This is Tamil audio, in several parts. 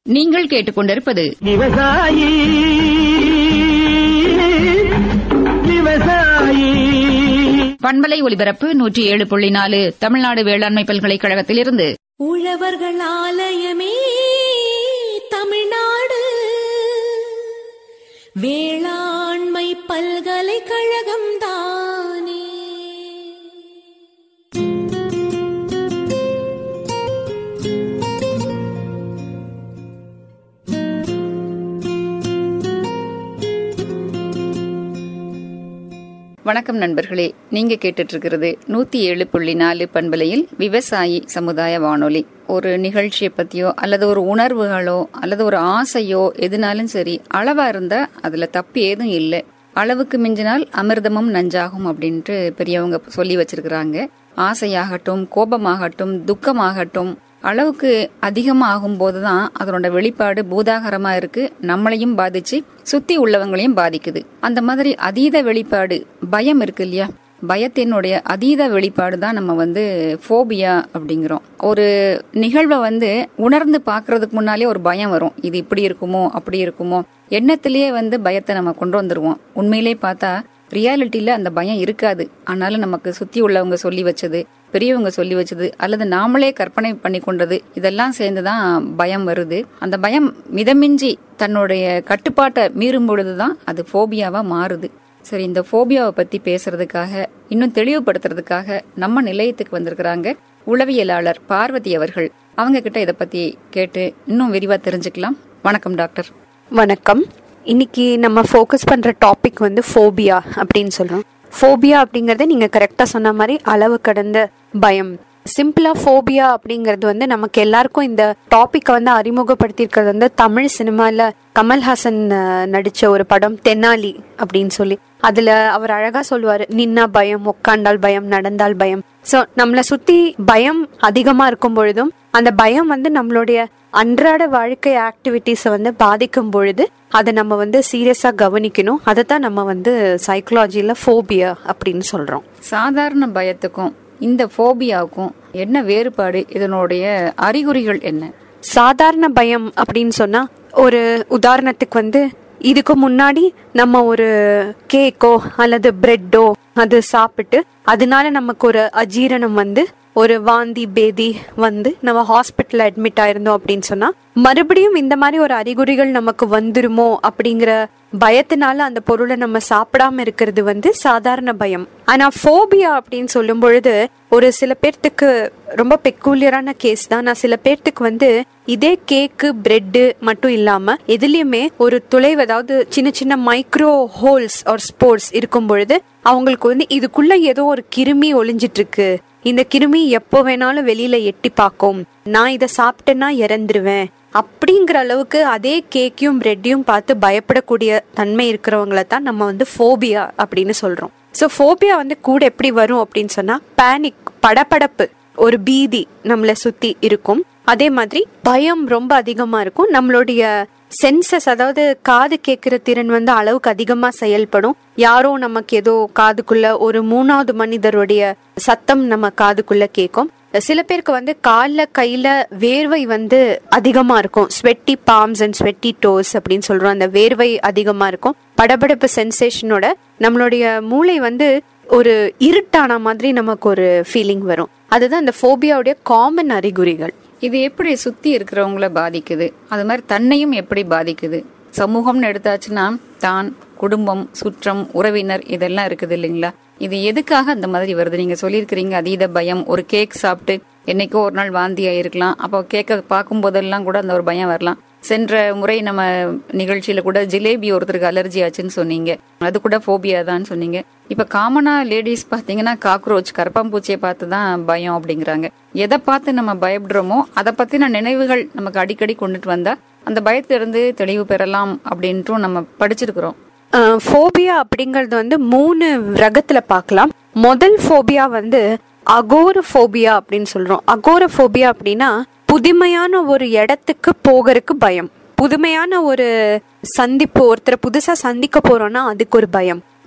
நீங்கள் கேட்டுக்கொண்டிருப்பது விவசாயி விவசாயி பண்பலை ஒலிபரப்பு நூற்றி ஏழு புள்ளி நாலு தமிழ்நாடு வேளாண்மை பல்கலைக்கழகத்திலிருந்து உழவர்கள் ஆலயமே தமிழ்நாடு வேளாண்மை பல்கலைக்கழகம் தானே வணக்கம் நண்பர்களே நீங்க கேட்டுட்டு இருக்கிறது நூத்தி ஏழு புள்ளி நாலு பண்பலையில் விவசாயி சமுதாய வானொலி ஒரு நிகழ்ச்சியை பத்தியோ அல்லது ஒரு உணர்வுகளோ அல்லது ஒரு ஆசையோ எதுனாலும் சரி அளவா இருந்தா அதுல தப்பு ஏதும் இல்லை அளவுக்கு மிஞ்சினால் அமிர்தமும் நஞ்சாகும் அப்படின்ட்டு பெரியவங்க சொல்லி வச்சிருக்கிறாங்க ஆசையாகட்டும் கோபமாகட்டும் துக்கமாகட்டும் அளவுக்கு அதிகமாகும் போதுதான் அதனோட வெளிப்பாடு பூதாகரமா இருக்கு நம்மளையும் பாதிச்சு சுத்தி உள்ளவங்களையும் பாதிக்குது அந்த மாதிரி அதீத வெளிப்பாடு பயம் இருக்கு இல்லையா பயத்தினுடைய அதீத வெளிப்பாடு தான் நம்ம வந்து ஃபோபியா அப்படிங்கிறோம் ஒரு நிகழ்வை வந்து உணர்ந்து பாக்குறதுக்கு முன்னாலே ஒரு பயம் வரும் இது இப்படி இருக்குமோ அப்படி இருக்குமோ எண்ணத்திலேயே வந்து பயத்தை நம்ம கொண்டு வந்துருவோம் உண்மையிலே பார்த்தா ரியாலிட்டியில அந்த பயம் இருக்காது ஆனாலும் நமக்கு சுத்தி உள்ளவங்க சொல்லி வச்சது பெரியவங்க சொல்லி வச்சது அல்லது நாமளே கற்பனை பண்ணி கொண்டது இதெல்லாம் சேர்ந்துதான் பயம் வருது அந்த பயம் மிதமிஞ்சி தன்னுடைய கட்டுப்பாட்டை மீறும் பொழுதுதான் அது ஃபோபியாவா மாறுது சரி இந்த ஃபோபியாவை பத்தி பேசுறதுக்காக இன்னும் தெளிவுபடுத்துறதுக்காக நம்ம நிலையத்துக்கு வந்திருக்கிறாங்க உளவியலாளர் பார்வதி அவர்கள் அவங்க கிட்ட இதை பத்தி கேட்டு இன்னும் விரிவா தெரிஞ்சுக்கலாம் வணக்கம் டாக்டர் வணக்கம் இன்னைக்கு நம்ம ஃபோக்கஸ் பண்ற டாபிக் வந்து ஃபோபியா அப்படின்னு சொல்றோம் ஃபோபியா அப்படிங்கறது நீங்க கரெக்டா சொன்ன மாதிரி அளவு கடந்த பயம் சிம்பிளா ஃபோபியா அப்படிங்கிறது வந்து நமக்கு எல்லாருக்கும் இந்த டாபிக்கை வந்து அறிமுகப்படுத்தியிருக்கிறது வந்து தமிழ் சினிமால கமல்ஹாசன் அஹ், நடிச்ச ஒரு படம் தென்னாலி அப்படின்னு சொல்லி அதுல அவர் அழகா சொல்லுவாரு நின்னா பயம் உட்காண்டால் பயம் நடந்தால் பயம் சோ நம்மளை சுத்தி பயம் அதிகமா இருக்கும் பொழுதும் அந்த பயம் வந்து நம்மளுடைய அன்றாட வாழ்க்கை ஆக்டிவிட்டிஸை வந்து பாதிக்கும் பொழுது அதை நம்ம வந்து சீரியஸா கவனிக்கணும் அதை தான் நம்ம வந்து சைக்கலாஜில ஃபோபியா அப்படின்னு சொல்றோம் சாதாரண பயத்துக்கும் இந்த ஃபோபியாவுக்கும் என்ன வேறுபாடு இதனுடைய அறிகுறிகள் என்ன சாதாரண பயம் அப்படின்னு சொன்னா ஒரு உதாரணத்துக்கு வந்து இதுக்கு முன்னாடி நம்ம ஒரு கேக்கோ அல்லது பிரெட்டோ அது சாப்பிட்டு அதனால நமக்கு ஒரு அஜீரணம் வந்து ஒரு வாந்தி பேதி வந்து நம்ம ஹாஸ்பிட்டல் அட்மிட் ஆயிருந்தோம் அப்படின்னு சொன்னா மறுபடியும் இந்த மாதிரி ஒரு அறிகுறிகள் நமக்கு வந்துருமோ அப்படிங்கிற பயத்தினால அந்த பொருளை நம்ம சாப்பிடாம இருக்கிறது வந்து சாதாரண பயம் ஆனா ஃபோபியா அப்படின்னு சொல்லும் பொழுது ஒரு சில பேர்த்துக்கு ரொம்ப பெக்கூலியரான கேஸ் தான் நான் சில பேர்த்துக்கு வந்து இதே கேக்கு பிரெட்டு மட்டும் இல்லாம எதுலயுமே ஒரு துளைவு அதாவது சின்ன சின்ன மைக்ரோ ஹோல்ஸ் ஒரு ஸ்போர்ட்ஸ் இருக்கும் பொழுது அவங்களுக்கு வந்து இதுக்குள்ள ஏதோ ஒரு கிருமி ஒளிஞ்சிட்டு இருக்கு இந்த கிருமி எப்போ வேணாலும் வெளியில எட்டி பார்க்கும் நான் இதை சாப்பிட்டேன்னா இறந்துருவேன் அப்படிங்கிற அளவுக்கு அதே கேக்கையும் பிரெட்டையும் பார்த்து பயப்படக்கூடிய தன்மை இருக்கிறவங்கள தான் நம்ம வந்து ஃபோபியா அப்படின்னு சொல்றோம் ஸோ ஃபோபியா வந்து கூட எப்படி வரும் அப்படின்னு சொன்னா பேனிக் படபடப்பு ஒரு பீதி நம்மளை சுத்தி இருக்கும் அதே மாதிரி பயம் ரொம்ப அதிகமா இருக்கும் நம்மளுடைய சென்சஸ் அதாவது காது கேட்கிற திறன் வந்து அளவுக்கு அதிகமா செயல்படும் யாரோ நமக்கு ஏதோ காதுக்குள்ள ஒரு மூணாவது மனிதருடைய சத்தம் நம்ம காதுக்குள்ள கேட்கும் சில பேருக்கு வந்து கால்ல கையில வேர்வை வந்து அதிகமா இருக்கும் sweaty palms and sweaty toes அப்படின்னு சொல்றோம் அந்த வேர்வை அதிகமா இருக்கும் படபடப்பு சென்சேஷனோட நம்மளுடைய மூளை வந்து ஒரு இருட்டான மாதிரி நமக்கு ஒரு ஃபீலிங் வரும் அதுதான் இந்த ஃபோபியாவுடைய காமன் அறிகுறிகள் இது எப்படி சுத்தி இருக்கிறவங்கள பாதிக்குது அது மாதிரி தன்னையும் எப்படி பாதிக்குது சமூகம்னு எடுத்தாச்சுன்னா தான் குடும்பம் சுற்றம் உறவினர் இதெல்லாம் இருக்குது இல்லைங்களா இது எதுக்காக அந்த மாதிரி வருது நீங்க சொல்லியிருக்கிறீங்க அதீத பயம் ஒரு கேக் சாப்பிட்டு என்னைக்கோ ஒரு நாள் வாந்தி ஆயிருக்கலாம் அப்போ கேக்க பார்க்கும் போதெல்லாம் கூட அந்த ஒரு பயம் வரலாம் சென்ற முறை நம்ம நிகழ்ச்சியில கூட ஜிலேபி ஒருத்தருக்கு அலர்ஜி ஆச்சுன்னு சொன்னீங்க அது கூட ஃபோபியா தான் சொன்னீங்க இப்ப காமனா லேடிஸ் பாத்தீங்கன்னா காக்ரோச் கரப்பாம்பூச்சியை பார்த்து தான் பயம் அப்படிங்கிறாங்க எதை பார்த்து நம்ம பயப்படுறோமோ அதை பத்தின நினைவுகள் நமக்கு அடிக்கடி கொண்டுட்டு வந்தா அந்த பயத்திலிருந்து தெளிவு பெறலாம் அப்படின்ட்டும் நம்ம படிச்சிருக்கிறோம் ஃபோபியா அப்படிங்கறது வந்து மூணு ரகத்துல பார்க்கலாம் முதல் ஃபோபியா வந்து அகோரஃபோபியா அப்படின்னு சொல்றோம் அகோரஃபோபியா அப்படின்னா புதுமையான ஒரு இடத்துக்கு போகிறதுக்கு பயம் புதுமையான ஒரு சந்திப்பு ஒருத்தரை புதுசா சந்திக்க போறோம்னா அதுக்கு ஒரு பயம்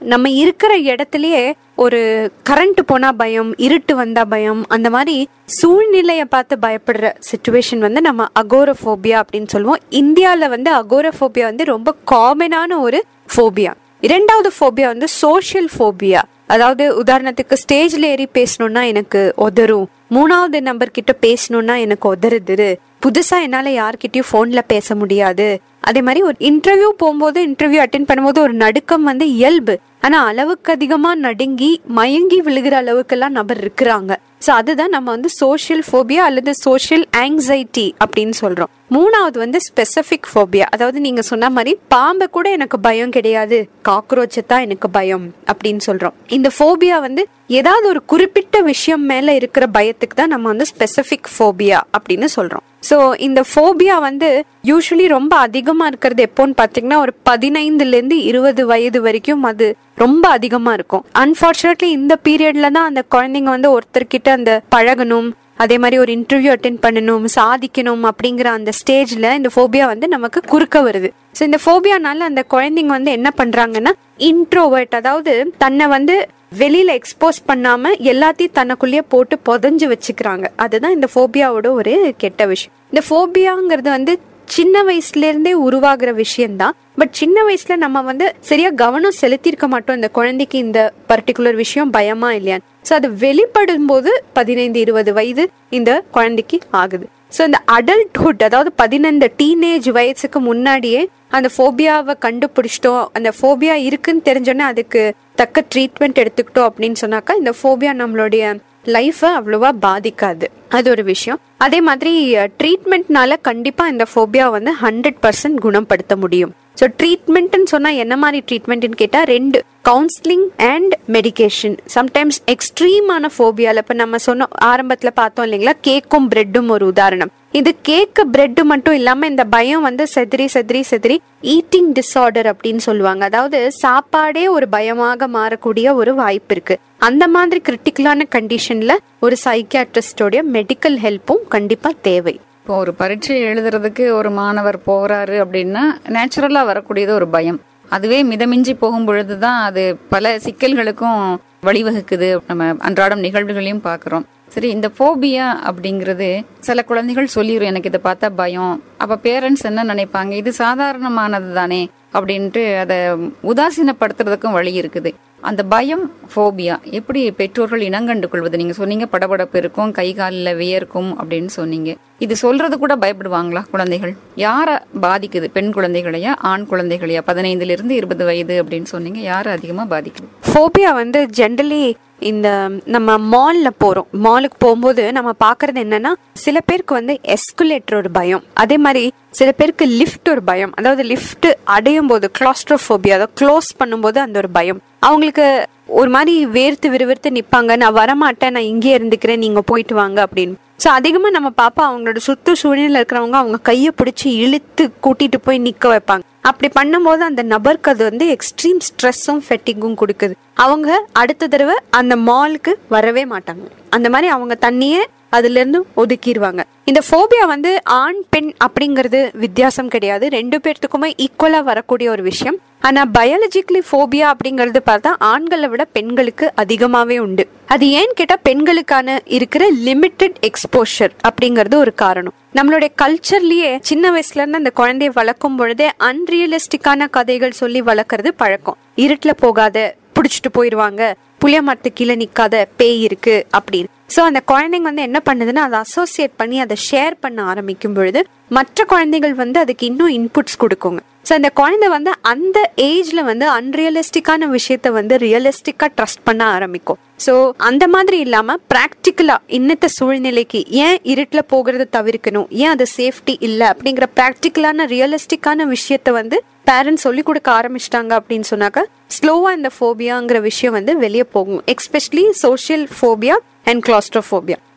நம்ம இருக்கிற இடத்துலயே ஒரு கரண்ட் போனா பயம் இருட்டு வந்தா பயம் அந்த மாதிரி சூழ்நிலையை பார்த்து பயப்படுற சுச்சுவேஷன் வந்து நம்ம அகோரஃபோபியா அப்படின்னு சொல்லுவோம் இந்தியால வந்து அகோரஃபோபியா வந்து ரொம்ப காமனான ஒரு ஃபோபியா இரண்டாவது ஃபோபியா வந்து சோஷியல் ஃபோபியா அதாவது உதாரணத்துக்கு ஸ்டேஜ்ல ஏறி பேசணும்னா எனக்கு உதறும் மூணாவது நம்பர் கிட்ட பேசணும்னா எனக்கு உதறுது புதுசா என்னால யார்கிட்டயும் போன்ல பேச முடியாது அதே மாதிரி ஒரு இன்டர்வியூ போகும்போது இன்டர்வியூ அட்டென்ட் பண்ணும்போது ஒரு நடுக்கம் வந்து இயல்பு ஆனா அளவுக்கு அதிகமா நடுங்கி மயங்கி விழுகிற அளவுக்கெல்லாம் நபர் இருக்கிறாங்க ஸோ அதுதான் நம்ம வந்து சோஷியல் ஃபோபியா அல்லது சோஷியல் ஆங்ஸைட்டி அப்படின்னு சொல்றோம் மூணாவது வந்து ஸ்பெசிபிக் ஃபோபியா அதாவது நீங்க சொன்ன மாதிரி பாம்பை கூட எனக்கு பயம் கிடையாது காக்ரோச்சை தான் எனக்கு பயம் அப்படின்னு சொல்றோம் இந்த ஃபோபியா வந்து ஏதாவது ஒரு குறிப்பிட்ட விஷயம் மேல இருக்கிற பயத்துக்கு தான் நம்ம வந்து ஸ்பெசிபிக் ஃபோபியா அப்படின்னு சொல்றோம் ஸோ இந்த ஃபோபியா வந்து யூஸ்வலி ரொம்ப அதிகமா இருக்கிறது எப்போன்னு பாத்தீங்கன்னா ஒரு பதினைந்துல இருந்து இருபது வயது வரைக்கும் அது ரொம்ப அதிகமா இருக்கும் அன்பார்ச்சுனேட்லி இந்த பீரியட்ல தான் அந்த குழந்தைங்க வந்து ஒருத்தர்கிட்ட அந்த பழகணும் அதே மாதிரி ஒரு இன்டர்வியூ அட்டென்ட் பண்ணணும் சாதிக்கணும் அப்படிங்கிற அந்த ஸ்டேஜ்ல இந்த ஃபோபியா வந்து நமக்கு குறுக்க வருது ஸோ இந்த ஃபோபியானால அந்த குழந்தைங்க வந்து என்ன பண்றாங்கன்னா இன்ட்ரோவர்ட் அதாவது தன்னை வந்து வெளியில எக்ஸ்போஸ் பண்ணாம எல்லாத்தையும் தனக்குள்ளேயே போட்டு புதஞ்சு வச்சுக்கிறாங்க அதுதான் இந்த ஃபோபியாவோட ஒரு கெட்ட விஷயம் இந்த ஃபோபியாங்கிறது வந்து சின்ன வயசுல இருந்தே உருவாகிற விஷயம்தான் பட் சின்ன வயசுல நம்ம வந்து சரியா கவனம் செலுத்தியிருக்க மாட்டோம் இந்த குழந்தைக்கு இந்த பர்டிகுலர் விஷயம் பயமா இல்லையான்னு ஸோ அது வெளிப்படும் போது பதினைந்து இருபது வயது இந்த குழந்தைக்கு ஆகுது ஸோ இந்த அடல்ட்ஹுட் அதாவது பதினைந்து டீனேஜ் வயசுக்கு முன்னாடியே அந்த ஃபோபியாவை கண்டுபிடிச்சிட்டோம் அந்த ஃபோபியா இருக்குன்னு தெரிஞ்சோன்னே அதுக்கு தக்க ட்ரீட்மெண்ட் எடுத்துக்கிட்டோம் அப்படின்னு சொன்னாக்கா இந்த ஃபோபியா நம்மளுடைய லைஃபை அவ்வளோவா பாதிக்காது அது ஒரு விஷயம் அதே மாதிரி ட்ரீட்மெண்ட்னால கண்டிப்பா இந்த ஃபோபியா வந்து ஹண்ட்ரட் பர்சன்ட் குணப்படுத்த முடியும் ஸோ ட்ரீட்மெண்ட்னு சொன்னா என்ன மாதிரி ட்ரீட்மெண்ட்னு கேட்டா ரெண்டு கவுன்சிலிங் அண்ட் மெடிகேஷன் சம்டைம்ஸ் எக்ஸ்ட்ரீமான ஃபோபியால இப்ப நம்ம சொன்ன ஆரம்பத்துல பார்த்தோம் இல்லைங்களா கேக்கும் பிரெட்டும் ஒரு உதாரணம் இது கேக்கு பிரெட் மட்டும் இல்லாம இந்த பயம் வந்து செதிரி செதிரி செதிரி ஈட்டிங் டிஸார்டர் அப்படின்னு சொல்லுவாங்க அதாவது சாப்பாடே ஒரு பயமாக மாறக்கூடிய ஒரு வாய்ப்பு இருக்கு அந்த மாதிரி கிரிட்டிக்கலான கண்டிஷன்ல ஒரு சைக்கியாட்ரிஸ்டோடைய மெடிக்கல் ஹெல்ப்பும் கண்டிப்பா தேவை இப்போ ஒரு பரீட்சை எழுதுறதுக்கு ஒரு மாணவர் போறாரு அப்படின்னா நேச்சுரலா வரக்கூடியது ஒரு பயம் அதுவே மிதமிஞ்சி போகும் பொழுதுதான் அது பல சிக்கல்களுக்கும் வழிவகுக்குது நம்ம அன்றாடம் நிகழ்வுகளையும் பார்க்குறோம் சரி இந்த ஃபோபியா அப்படிங்கிறது சில குழந்தைகள் சொல்லிடும் எனக்கு இதை பார்த்தா பயம் அப்ப பேரண்ட்ஸ் என்ன நினைப்பாங்க இது சாதாரணமானது தானே அப்படின்ட்டு அதை உதாசீனப்படுத்துறதுக்கும் வழி இருக்குது அந்த பயம் ஃபோபியா எப்படி பெற்றோர்கள் இனங்கண்டு கொள்வது நீங்க சொன்னீங்க படபடப்பு இருக்கும் கை காலில் வியர்க்கும் அப்படின்னு சொன்னீங்க இது சொல்றது கூட பயப்படுவாங்களா குழந்தைகள் யார பாதிக்குது பெண் குழந்தைகளையா ஆண் குழந்தைகளையா பதினைந்துல இருந்து இருபது வயது அப்படின்னு சொன்னீங்க யார அதிகமா பாதிக்குது ஃபோபியா வந்து ஜென்ரலி இந்த நம்ம மால்ல போறோம் மாலுக்கு போகும்போது நம்ம பாக்குறது என்னன்னா சில பேருக்கு வந்து எஸ்குலேட்டர் ஒரு பயம் அதே மாதிரி சில பேருக்கு லிஃப்ட் ஒரு பயம் அதாவது லிஃப்ட் அடையும் போது கிளாஸ்ட்ரோஃபோபியா அதாவது க்ளோஸ் பண்ணும்போது அந்த ஒரு பயம் அவங்களுக்கு ஒரு மாதிரி வேர்த்து விறுவிறுத்து நிப்பாங்க நான் வரமாட்டேன் நான் இங்கே இருந்துக்கிறேன் நீங்க போயிட்டு வாங்க அப்படின்னு ஸோ அதிகமா நம்ம பாப்பா அவங்களோட சுத்து சூழ்நிலை இருக்கிறவங்க அவங்க கையை பிடிச்சி இழுத்து கூட்டிட்டு போய் நிக்க வைப்பாங்க அப்படி பண்ணும்போது அந்த நபருக்கு அது வந்து எக்ஸ்ட்ரீம் ஸ்ட்ரெஸ்ஸும் ஃபெட்டிங்கும் கொடுக்குது அவங்க அடுத்த தடவை அந்த மாலுக்கு வரவே மாட்டாங்க அந்த மாதிரி அவங்க தண்ணியே அதுல இருந்து ஒதுக்கிடுவாங்க இந்த ஃபோபியா வந்து ஆண் பெண் அப்படிங்கிறது வித்தியாசம் கிடையாது ரெண்டு பேர்த்துக்குமே ஈக்குவலா வரக்கூடிய ஒரு விஷயம் ஆனா பயாலஜிக்கலி ஃபோபியா அப்படிங்கறது பார்த்தா ஆண்களை விட பெண்களுக்கு அதிகமாவே உண்டு அது ஏன்னு கேட்டா பெண்களுக்கான இருக்கிற லிமிட்டெட் எக்ஸ்போஷர் அப்படிங்கிறது ஒரு காரணம் நம்மளுடைய கல்ச்சர்லயே சின்ன வயசுல இருந்து அந்த குழந்தைய வளர்க்கும் பொழுதே அன்ரியலிஸ்டிக்கான கதைகள் சொல்லி வளர்க்கறது பழக்கம் இருட்டுல போகாத புடிச்சிட்டு போயிருவாங்க புளிய மரத்து கீழே நிக்காத பேய் இருக்கு அப்படின்னு சோ அந்த குழந்தைங்க வந்து என்ன பண்ணுதுன்னா அதை அசோசியேட் பண்ணி அதை ஷேர் பண்ண ஆரம்பிக்கும் பொழுது மற்ற குழந்தைகள் வந்து அதுக்கு இன்னும் இன்புட்ஸ் கொடுக்குங்க ஸோ அந்த குழந்தை வந்து அந்த ஏஜ்ல வந்து அன்ரியலிஸ்டிக்கான விஷயத்த வந்து ரியலிஸ்டிக்கா ட்ரஸ்ட் பண்ண ஆரம்பிக்கும் ஸோ அந்த மாதிரி இல்லாம ப்ராக்டிக்கலா இன்னத்த சூழ்நிலைக்கு ஏன் இருட்டுல போகிறத தவிர்க்கணும் ஏன் அது சேஃப்டி இல்லை அப்படிங்கிற ப்ராக்டிக்கலான ரியலிஸ்டிக்கான விஷயத்த வந்து பேரண்ட்ஸ் சொல்லி கொடுக்க ஆரம்பிச்சிட்டாங்க அப்படின்னு சொன்னாக்க ஸ்லோவா இந்த ஃபோபியாங்கிற விஷயம் வந்து வெளியே போகும் especially social phobia and claustrophobia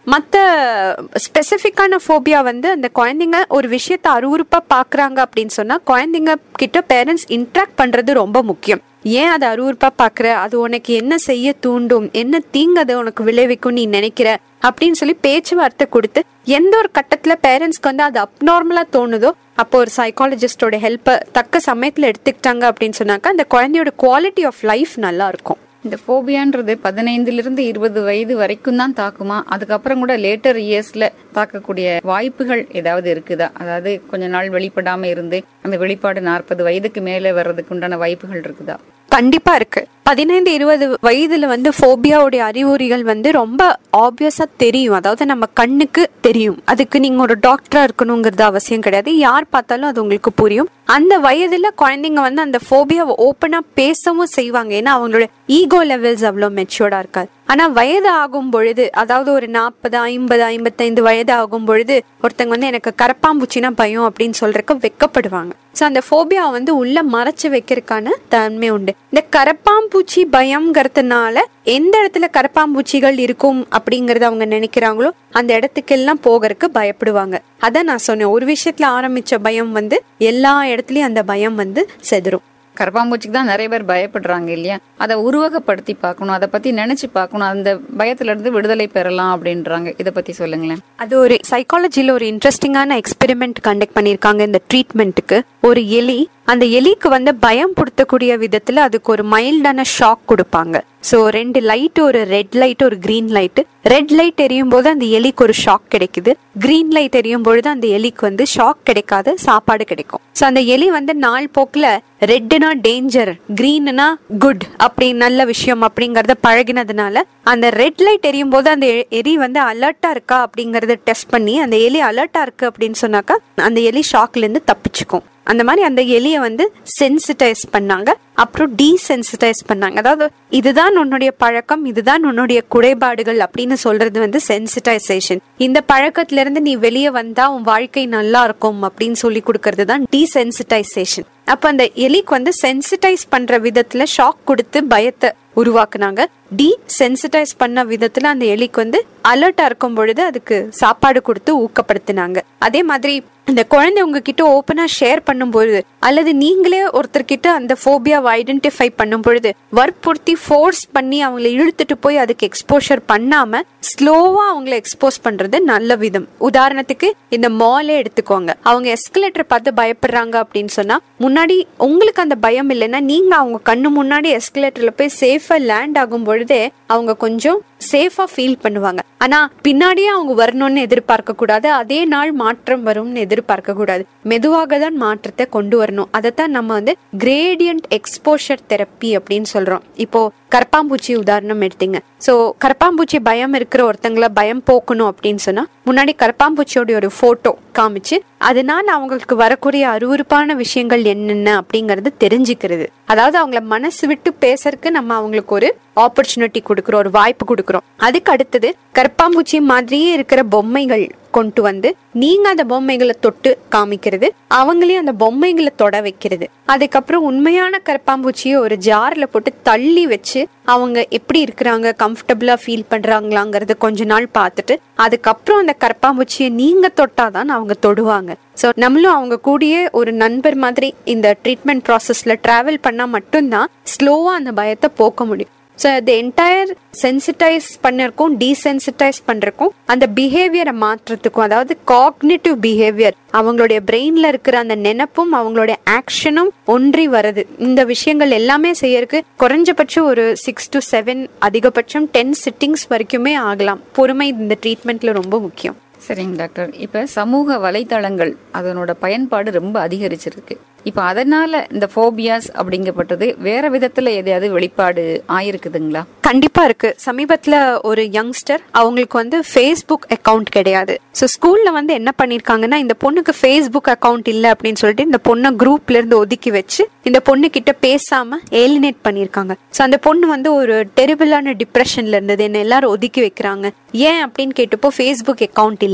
மற்ற ஸ்பெசிஃபிக்கான ஃபோபியா வந்து அந்த குழந்தைங்க ஒரு விஷயத்த அருவருப்பா பாக்குறாங்க அப்படின்னு சொன்னா குழந்தைங்க கிட்ட பேரண்ட்ஸ் இன்ட்ராக்ட் பண்றது ரொம்ப முக்கியம் ஏன் அதை அருவருப்பா பாக்குற அது உனக்கு என்ன செய்ய தூண்டும் என்ன தீங்கு அது உனக்கு விளைவிக்கும் நீ நினைக்கிற அப்படின்னு சொல்லி பேச்சுவார்த்தை கொடுத்து எந்த ஒரு கட்டத்துல பேரண்ட்ஸ்க்கு வந்து அது அப்நார்மலா தோணுதோ அப்போ ஒரு சைக்காலஜிஸ்டோட ஹெல்ப்பை தக்க சமயத்துல எடுத்துக்கிட்டாங்க அப்படின்னு சொன்னாக்கா அந்த குழந்தையோட குவாலிட்டி ஆஃப் லைஃப் நல்லா இருக்கும் இந்த ஃபோபியான்றது பதினைந்துல இருந்து இருபது வயது வரைக்கும் தான் தாக்குமா அதுக்கப்புறம் கூட லேட்டர் இயர்ஸ்ல தாக்கக்கூடிய வாய்ப்புகள் ஏதாவது இருக்குதா அதாவது கொஞ்ச நாள் வெளிப்படாம இருந்து அந்த வெளிப்பாடு நாற்பது வயதுக்கு மேல வர்றதுக்கு உண்டான வாய்ப்புகள் இருக்குதா கண்டிப்பா இருக்கு பதினைந்து இருபது வயதுல வந்து ஃபோபியாவுடைய அறிகுறிகள் வந்து ரொம்ப ஆப்வியஸா தெரியும் அதாவது நம்ம கண்ணுக்கு தெரியும் அதுக்கு நீங்க ஒரு டாக்டரா இருக்கணுங்கிறது அவசியம் கிடையாது யார் பார்த்தாலும் அது உங்களுக்கு புரியும் அந்த வயதுல குழந்தைங்க வந்து அந்த ஃபோபியாவை ஓப்பனா பேசவும் செய்வாங்க ஏன்னா அவங்களோட ஈகோ லெவல்ஸ் அவ்வளோ மெச்சூர்டா இருக்காது ஆனா வயது ஆகும் பொழுது அதாவது ஒரு நாற்பது ஐம்பது ஐம்பத்தைந்து வயது ஆகும் பொழுது ஒருத்தங்க வந்து எனக்கு கரப்பாம்பூச்சினா பயம் அப்படின்னு சொல்றதுக்கு வெக்கப்படுவாங்க ஸோ அந்த ஃபோபியா வந்து உள்ள மறைச்சு வைக்கிறதுக்கான தன்மை உண்டு இந்த கரப்பாம்பூச்சி பயம்ங்கிறதுனால எந்த இடத்துல கரப்பாம்பூச்சிகள் இருக்கும் அப்படிங்கறத அவங்க நினைக்கிறாங்களோ அந்த இடத்துக்கெல்லாம் போகிறதுக்கு பயப்படுவாங்க அதான் நான் சொன்னேன் ஒரு விஷயத்துல ஆரம்பிச்ச பயம் வந்து எல்லா இடத்துலயும் அந்த பயம் வந்து செதறும் கரப்பாம்பூச்சிக்கு தான் நிறைய பேர் பயப்படுறாங்க இல்லையா அதை உருவகப்படுத்தி பார்க்கணும் அதை பத்தி நினைச்சு பார்க்கணும் அந்த பயத்துல இருந்து விடுதலை பெறலாம் அப்படின்றாங்க இதை பத்தி சொல்லுங்களேன் அது ஒரு சைக்காலஜில ஒரு இன்ட்ரெஸ்டிங்கான எக்ஸ்பெரிமெண்ட் கண்டக்ட் பண்ணிருக்காங்க இந்த ட்ரீட்மெண்ட்டுக்கு ஒரு எலி அந்த எலிக்கு வந்து பயம் படுத்தக்கூடிய விதத்துல அதுக்கு ஒரு மைல்டான ஷாக் கொடுப்பாங்க சோ ரெண்டு லைட் ஒரு ரெட் லைட் ஒரு கிரீன் லைட் ரெட் லைட் எரியும் போது அந்த எலிக்கு ஒரு ஷாக் கிடைக்குது கிரீன் லைட் எரியும் பொழுது அந்த எலிக்கு வந்து ஷாக் கிடைக்காத சாப்பாடு கிடைக்கும் சோ அந்த எலி வந்து நாள் போக்குல ரெட்டுனா டேஞ்சர் கிரீன்னா குட் அப்படி நல்ல விஷயம் அப்படிங்கறத பழகினதுனால அந்த ரெட் லைட் எரியும் போது அந்த எ- எலி வந்து அலர்ட்டா இருக்கா அப்படிங்கறத டெஸ்ட் பண்ணி அந்த எலி அலர்ட்டா இருக்கு அப்படின்னு சொன்னாக்கா அந்த எலி ஷாக்ல இருந்து தப்பிச்சுக்கும் அந்த மாதிரி அந்த எலியை வந்து சென்சிட்டைஸ் பண்ணாங்க அப்புறம் டீசென்சிட்டைஸ் பண்ணாங்க அதாவது இதுதான் உன்னுடைய பழக்கம் இதுதான் உன்னுடைய குறைபாடுகள் அப்படின்னு சொல்றது வந்து சென்சிட்டைசேஷன் இந்த பழக்கத்துல இருந்து நீ வெளியே வந்தா உன் வாழ்க்கை நல்லா இருக்கும் அப்படின்னு சொல்லி கொடுக்கறது தான் டீசென்சிட்டைசேஷன் அப்ப அந்த எலிக்கு வந்து சென்சிட்டைஸ் பண்ற விதத்துல ஷாக் கொடுத்து பயத்தை உருவாக்குனாங்க டி சென்சிட்டைஸ் பண்ண விதத்துல அந்த எலிக்கு வந்து அலர்ட்டா இருக்கும் பொழுது அதுக்கு சாப்பாடு கொடுத்து ஊக்கப்படுத்தினாங்க அதே மாதிரி இந்த குழந்தை உங்ககிட்ட ஓப்பனா ஷேர் பண்ணும்பொழுது அல்லது நீங்களே ஒருத்தர்கிட்ட அந்த ஃபோபியாவை ஐடென்டிஃபை பண்ணும் பொழுது வற்புறுத்தி ஃபோர்ஸ் பண்ணி அவங்களை இழுத்துட்டு போய் அதுக்கு எக்ஸ்போஷர் பண்ணாம ஸ்லோவா அவங்கள எக்ஸ்போஸ் பண்றது நல்ல விதம் உதாரணத்துக்கு இந்த மாலே எடுத்துக்கோங்க அவங்க எஸ்கலேட்டர் பார்த்து பயப்படுறாங்க அப்படின்னு சொன்னா முன்னாடி உங்களுக்கு அந்த பயம் இல்லைன்னா நீங்க அவங்க கண்ணு முன்னாடி எஸ்கலேட்டர்ல போய் சேஃபா லேண்ட் ஆகும் பொழுதே அவங்க கொஞ்சம் சேஃபா ஃபீல் பண்ணுவாங்க ஆனா பின்னாடியே அவங்க வரணும்னு எதிர்பார்க்க கூடாது அதே நாள் மாற்றம் வரும்னு எதிர்பார்க்க கூடாது மெதுவாக தான் மாற்றத்தை கொண்டு வரணும் அதைத்தான் நம்ம வந்து கிரேடியன்ட் எக்ஸ்போஷர் தெரப்பி அப்படின்னு சொல்றோம் இப்போ கரப்பாம்பூச்சி உதாரணம் எடுத்தீங்க சோ கரப்பாம்பூச்சி பயம் இருக்கிற ஒருத்தங்கள பயம் போக்கணும் அப்படின்னு சொன்னா முன்னாடி கரப்பாம்பூச்சியோட ஒரு போட்டோ காமிச்சு அதனால அவங்களுக்கு வரக்கூடிய அருவருப்பான விஷயங்கள் என்னென்ன அப்படிங்கறது தெரிஞ்சுக்கிறது அதாவது அவங்கள மனசு விட்டு பேசறதுக்கு நம்ம அவங்களுக்கு ஒரு ஆப்பர்ச்சுனிட்டி கொடுக்குறோம் ஒரு வாய்ப்பு கொடுக்குறோம் அதுக்கு அடுத்தது கரப்பாம்பூச்சி மாதிரியே இருக்கிற பொம்மைகள் கொண்டு வந்து நீங்க அந்த பொம்மைகளை தொட்டு காமிக்கிறது அவங்களையும் அந்த பொம்மைகளை தொட வைக்கிறது அதுக்கப்புறம் உண்மையான கரப்பாம்பூச்சியை ஒரு ஜார்ல போட்டு தள்ளி வச்சு அவங்க எப்படி இருக்கிறாங்க கம்ஃபர்டபுளா ஃபீல் பண்றாங்களாங்கிறத கொஞ்ச நாள் பார்த்துட்டு அதுக்கப்புறம் அந்த கரப்பாம்பூச்சியை நீங்க தொட்டாதான் அவங்க தொடுவாங்க ஸோ நம்மளும் அவங்க கூடயே ஒரு நண்பர் மாதிரி இந்த ட்ரீட்மெண்ட் ப்ராசஸ்ல டிராவல் பண்ணா மட்டும்தான் ஸ்லோவா அந்த பயத்தை போக்க முடியும் ஸோ அது என்டையர் சென்சிட்டைஸ் பண்ணிருக்கும் டீசென்சிட்டைஸ் பண்றதுக்கும் அந்த பிஹேவியரை மாற்றுறதுக்கும் அதாவது காக்னிட்டிவ் பிஹேவியர் அவங்களுடைய பிரெயின்ல இருக்கிற அந்த நினைப்பும் அவங்களுடைய ஆக்ஷனும் ஒன்றி வருது இந்த விஷயங்கள் எல்லாமே செய்யறதுக்கு குறைஞ்சபட்சம் ஒரு சிக்ஸ் டு செவன் அதிகபட்சம் டென் சிட்டிங்ஸ் வரைக்குமே ஆகலாம் பொறுமை இந்த ட்ரீட்மெண்ட்ல ரொம்ப முக்கியம் சரிங்க டாக்டர் இப்ப சமூக வலைத்தளங்கள் அதனோட பயன்பாடு ரொம்ப அதிகரிச்சிருக்கு இப்ப அதனால இந்த ஃபோபியாஸ் அப்படிங்கப்பட்டது வேற விதத்துல எதையாவது வெளிப்பாடு ஆயிருக்குதுங்களா கண்டிப்பா இருக்கு சமீபத்துல ஒரு யங்ஸ்டர் அவங்களுக்கு வந்து ஃபேஸ்புக் அக்கவுண்ட் கிடையாது ஸோ ஸ்கூல்ல வந்து என்ன பண்ணிருக்காங்கன்னா இந்த பொண்ணுக்கு ஃபேஸ்புக் அக்கவுண்ட் இல்ல அப்படின்னு சொல்லிட்டு இந்த பொண்ணை குரூப்ல இருந்து ஒதுக்கி வச்சு இந்த பொண்ணு கிட்ட பேசாம ஏலினேட் பண்ணிருக்காங்க ஸோ அந்த பொண்ணு வந்து ஒரு டெரிபிளான டிப்ரெஷன்ல இருந்தது என்ன எல்லாரும் ஒதுக்கி வைக்கிறாங்க ஏன் அப்படின்னு கேட்டப்போ ஃபேஸ்புக் அக்கவுண்ட் இல்ல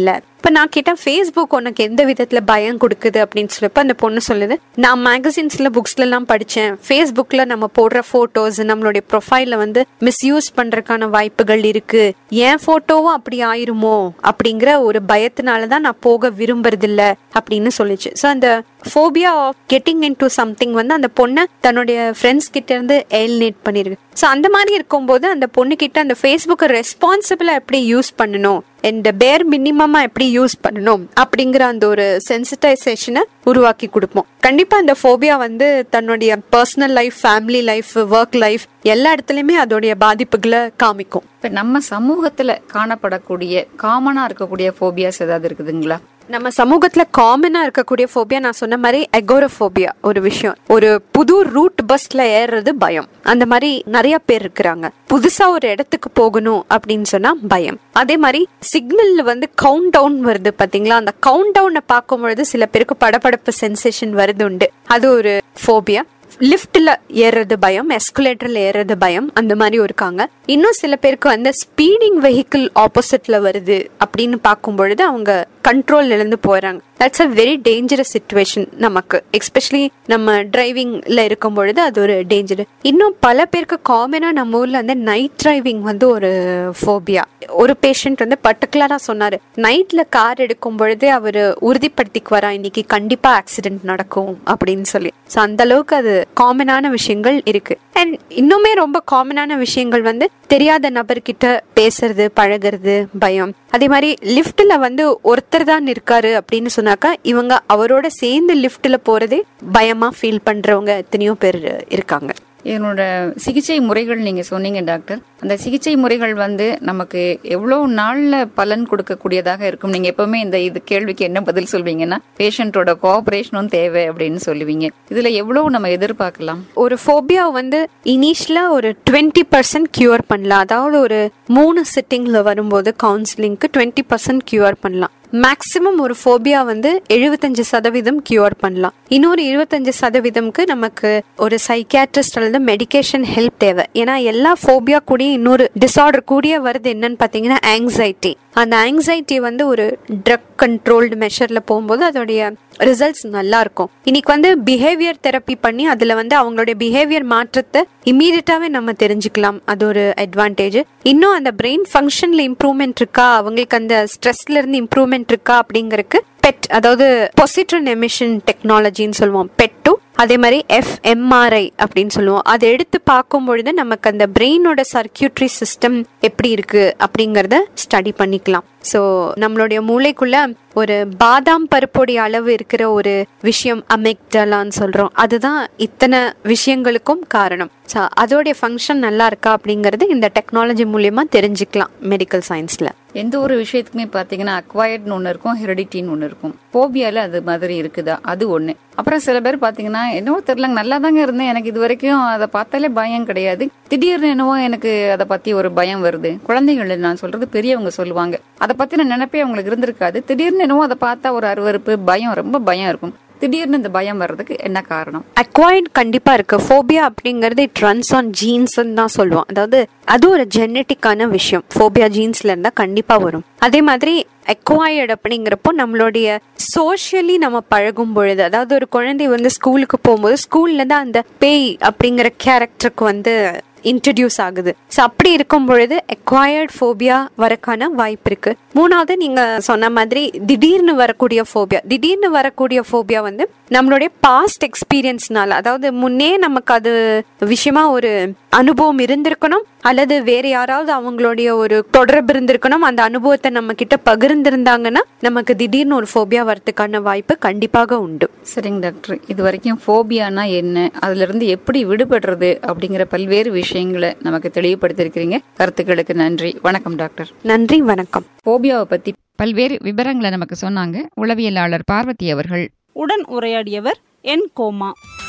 இப்ப நான் கேட்டேன் ஃபேஸ்புக் உனக்கு எந்த விதத்துல பயம் கொடுக்குது அப்படின்னு சொல்லப்ப அந்த பொண்ணு சொல்லுது நான் மேகசின்ஸ்ல புக்ஸ்ல எல்லாம் படிச்சேன் ஃபேஸ்புக்ல நம்ம போடுற போட்டோஸ் நம்மளுடைய ப்ரொஃபைல வந்து மிஸ்யூஸ் பண்றதுக்கான வாய்ப்புகள் இருக்கு என் போட்டோவும் அப்படி ஆயிருமோ அப்படிங்கிற ஒரு பயத்தினாலதான் நான் போக விரும்புறது இல்ல அப்படின்னு சொல்லிச்சு ஸோ அந்த phobia of getting into something வந்து அந்த பொண்ணை தன்னுடைய ஃப்ரெண்ட்ஸ் கிட்ட இருந்து ஏல்னேட் பண்ணிருக்கு ஸோ அந்த மாதிரி இருக்கும்போது அந்த பொண்ணு கிட்ட அந்த ஃபேஸ்புக்கை ரெஸ்பான்சிபிளா எப்படி யூஸ் பண்ணணும் இந்த பேர் மினிமமா எப்படி யூஸ் பண்ணணும் அப்படிங்கிற அந்த ஒரு சென்சிட்டைசேஷனை உருவாக்கி கொடுப்போம் கண்டிப்பா அந்த ஃபோபியா வந்து தன்னுடைய personal life family life work life எல்லா இடத்துலயுமே அதோடைய பாதிப்புகளை காமிக்கும் இப்ப நம்ம சமூகத்துல காணப்படக்கூடிய காமனா இருக்கக்கூடிய ஃபோபியாஸ் ஏதாவது இருக்குதுங்களா நம்ம சமூகத்துல காமனா இருக்கக்கூடிய ஃபோபியா நான் சொன்ன மாதிரி எகோரோஃபோபியா ஒரு விஷயம் ஒரு புது ரூட் பஸ்ல ஏறுறது பயம் அந்த மாதிரி நிறைய பேர் இருக்கிறாங்க புதுசா ஒரு இடத்துக்கு போகணும் அப்படின்னு சொன்னா பயம் அதே மாதிரி சிக்னல்ல வந்து கவுண்ட் டவுன் வருது பாத்தீங்களா அந்த கவுண்ட் டவுனை பார்க்கும் பொழுது சில பேருக்கு படபடப்பு சென்சேஷன் வருது உண்டு அது ஒரு ஃபோபியா லிஃப்ட்ல ஏறுறது பயம் எஸ்குலேட்டர்ல ஏறுறது பயம் அந்த மாதிரி இருக்காங்க இன்னும் சில பேருக்கு வந்து ஸ்பீடிங் வெஹிக்கிள் ஆப்போசிட்ல வருது அப்படின்னு பார்க்கும் பொழுது அவங்க கண்ட்ரோல் இழந்து போறாங்க that's a very dangerous situation நமக்கு எஸ்பெஷலி நம்ம டிரைவிங்ல இருக்கும் பொழுது அது ஒரு டேஞ்சர் இன்னும் பல பேருக்கு காமனா நம்ம ஊர்ல வந்து நைட் டிரைவிங் வந்து ஒரு ஃபோபியா ஒரு பேஷண்ட் வந்து பர்டிகுலரா சொன்னாரு நைட்ல கார் எடுக்கும் பொழுதே அவர் உறுதிப்படுத்திக்குவாரா இன்னைக்கு கண்டிப்பா ஆக்சிடென்ட் நடக்கும் அப்படின்னு சொல்லி ஸோ அந்த அளவுக்கு அது காமனான விஷயங்கள் இருக்கு அண்ட் இன்னுமே ரொம்ப காமனான விஷயங்கள் வந்து தெரியாத நபர்கிட்ட பேசுறது பழகிறது பயம் அதே மாதிரி லிஃப்ட்ல வந்து ஒருத்தர் தான் இருக்காரு அப்படின்னு சொன்னாக்கா இவங்க அவரோட சேர்ந்து லிஃப்ட்ல போறதே பயமா ஃபீல் பண்றவங்க எத்தனையோ பேர் இருக்காங்க என்னோட சிகிச்சை முறைகள் நீங்க சொன்னீங்க டாக்டர் அந்த சிகிச்சை முறைகள் வந்து நமக்கு எவ்வளவு நாள்ல பலன் கொடுக்கக்கூடியதாக இருக்கும் நீங்க எப்பவுமே இந்த இது கேள்விக்கு என்ன பதில் சொல்வீங்கன்னா பேஷண்டோட கோஆபரேஷனும் தேவை அப்படின்னு சொல்லுவீங்க இதுல எவ்வளவு நம்ம எதிர்பார்க்கலாம் ஒரு ஃபோபியா வந்து இனிஷியலா ஒரு டுவெண்ட்டி பர்சன்ட் கியூர் பண்ணலாம் அதாவது ஒரு மூணு சிட்டிங்ல வரும்போது கவுன்சிலிங்க்கு டுவெண்ட்டி பர்சன்ட் கியூர் பண்ணலாம் மேக்சிமம் ஒரு ஃபோபியா வந்து எழுபத்தஞ்சு சதவீதம் கியூர் பண்ணலாம் இன்னொரு இருபத்தஞ்சு சதவீதம்க்கு நமக்கு ஒரு சைக்கியாட்ரிஸ்ட் அல்லது மெடிகேஷன் ஹெல்ப் தேவை ஏன்னா எல்லா ஃபோபியா கூடயும் இன்னொரு டிசார்டர் கூடிய வருது என்னன்னு பாத்தீங்கன்னா ஆங்ஸைட்டி அந்த ஆங்ஸைட்டி வந்து ஒரு ட்ரக் கண்ட்ரோல்டு மெஷர்ல போகும்போது அதோடைய ரிசல்ட்ஸ் நல்லா இருக்கும் இன்னைக்கு வந்து பிஹேவியர் தெரப்பி பண்ணி அதுல வந்து அவங்களுடைய பிஹேவியர் மாற்றத்தை இம்மீடியட்டாவே நம்ம தெரிஞ்சுக்கலாம் அது ஒரு அட்வான்டேஜ் இன்னும் அந்த பிரெயின் ஃபங்க்ஷன்ல இம்ப்ரூவ்மெண்ட் இருக்கா அவங்களுக்கு அந்த ஸ்ட்ரெஸ்ல இருந்து இம்ப்ரூவ்மெண்ட் இருக்கா அப்படிங்கறதுக்கு பெட் அதாவது பொசிட்ரன் எமிஷன் டெக்னாலஜின்னு சொல்லுவோம் பெட்டும் அதே மாதிரி எஃப்எம்ஆர்ஐ அப்படின்னு சொல்லுவோம் அதை எடுத்து பார்க்கும் பொழுது நமக்கு அந்த பிரெயினோட சர்க்கியூட்ரி சிஸ்டம் எப்படி இருக்கு அப்படிங்கறத ஸ்டடி பண்ணிக்கலாம் ஸோ நம்மளுடைய மூளைக்குள்ள ஒரு பாதாம் பருப்புடைய அளவு இருக்கிற ஒரு விஷயம் அமெக்டலான்னு சொல்றோம் அதுதான் இத்தனை விஷயங்களுக்கும் காரணம் ஸோ அதோடைய ஃபங்க்ஷன் நல்லா இருக்கா அப்படிங்கறது இந்த டெக்னாலஜி மூலியமா தெரிஞ்சுக்கலாம் மெடிக்கல் சயின்ஸ்ல எந்த ஒரு விஷயத்துக்குமே பாத்தீங்கன்னா அக்வயர்ட்னு ஒன்று இருக்கும் ஹெரிடிட்டின்னு ஒன்று இருக்கும் போபியால அது மாதிரி இருக்குதா அது ஒண்ணு அப்புறம் சில பேர் பாத்தீங்கன்னா என்னவோ தெரியலங்க நல்லா தாங்க இருந்தேன் எனக்கு இது வரைக்கும் அதை பார்த்தாலே பயம் கிடையாது திடீர்னு என்னவோ எனக்கு அதை பத்தி ஒரு பயம் வருது குழந்தைகள் நான் சொல்றது பெரியவங்க சொல்லுவாங்க அதை பத்தின நினைப்பே அவங்களுக்கு இருந்திருக்காது திடீர்னு என்னவோ அதை பார்த்தா ஒரு அருவருப்பு பயம் ரொம்ப பயம் இருக்கும் திடீர்னு இந்த பயம் வர்றதுக்கு என்ன காரணம் அக்வைர்ட் கண்டிப்பா இருக்கு ஃபோபியா அப்படிங்கறது இட் ரன்ஸ் ஆன் ஜீன்ஸ் தான் சொல்லுவோம் அதாவது அது ஒரு ஜெனட்டிக்கான விஷயம் ஃபோபியா ஜீன்ஸ்ல இருந்தா கண்டிப்பா வரும் அதே மாதிரி அக்வயர்ட் அப்படிங்கிறப்போ நம்மளுடைய சோஷியலி நம்ம பழகும் பொழுது அதாவது ஒரு குழந்தை வந்து ஸ்கூலுக்கு போகும்போது ஸ்கூல்ல தான் அந்த பேய் அப்படிங்கிற கேரக்டருக்கு வந்து இன்ட்ரடியூஸ் ஆகுது ஸோ அப்படி இருக்கும் பொழுது அக்வயர்ட் ஃபோபியா வரக்கான வாய்ப்பு இருக்கு மூணாவது நீங்க சொன்ன மாதிரி திடீர்னு வரக்கூடிய ஃபோபியா திடீர்னு வரக்கூடிய ஃபோபியா வந்து நம்மளுடைய பாஸ்ட் எக்ஸ்பீரியன்ஸ்னால அதாவது முன்னே நமக்கு அது விஷயமா ஒரு அனுபவம் இருந்திருக்கணும் அல்லது வேற யாராவது அவங்களுடைய ஒரு தொடர்பு இருந்திருக்கணும் அந்த அனுபவத்தை நம்ம கிட்ட பகிர்ந்திருந்தாங்கன்னா நமக்கு திடீர்னு ஒரு ஃபோபியா வரதுக்கான வாய்ப்பு கண்டிப்பாக உண்டு சரிங்க டாக்டர் இது வரைக்கும் ஃபோபியானா என்ன அதுல இருந்து எப்படி விடுபடுறது அப்படிங்கிற பல்வேறு விஷயங்களை நமக்கு தெளிவுபடுத்திருக்கிறீங்க கருத்துக்களுக்கு நன்றி வணக்கம் டாக்டர் நன்றி வணக்கம் ஃபோபியாவை பத்தி பல்வேறு விவரங்களை நமக்கு சொன்னாங்க உளவியலாளர் பார்வதி அவர்கள் உடன் உரையாடியவர் என் கோமா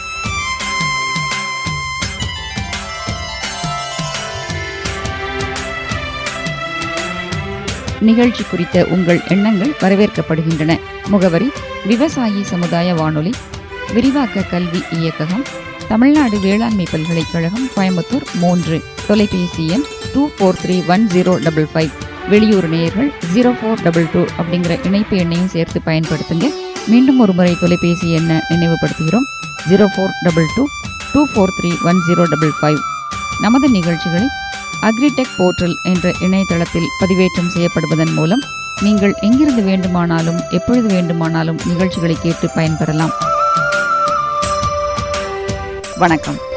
நிகழ்ச்சி குறித்த உங்கள் எண்ணங்கள் வரவேற்கப்படுகின்றன முகவரி விவசாயி சமுதாய வானொலி விரிவாக்க கல்வி இயக்ககம் தமிழ்நாடு வேளாண்மை பல்கலைக்கழகம் கோயம்புத்தூர் மூன்று தொலைபேசி எண் two four three one zero double five வெளியூர் நேயர்கள் ஜீரோ ஃபோர் டபுள் டூ அப்படிங்கிற இணைப்பு எண்ணையும் சேர்த்து பயன்படுத்துங்க மீண்டும் ஒரு முறை தொலைபேசி எண்ணை நினைவுபடுத்துகிறோம் zero four double two two four three one zero double five நமது நிகழ்ச்சிகளை அக்ரிடெக் போர்ட்டல் என்ற இணையதளத்தில் பதிவேற்றம் செய்யப்படுவதன் மூலம் நீங்கள் எங்கிருந்து வேண்டுமானாலும் எப்பொழுது வேண்டுமானாலும் நிகழ்ச்சிகளை கேட்டு பயன்பெறலாம் வணக்கம்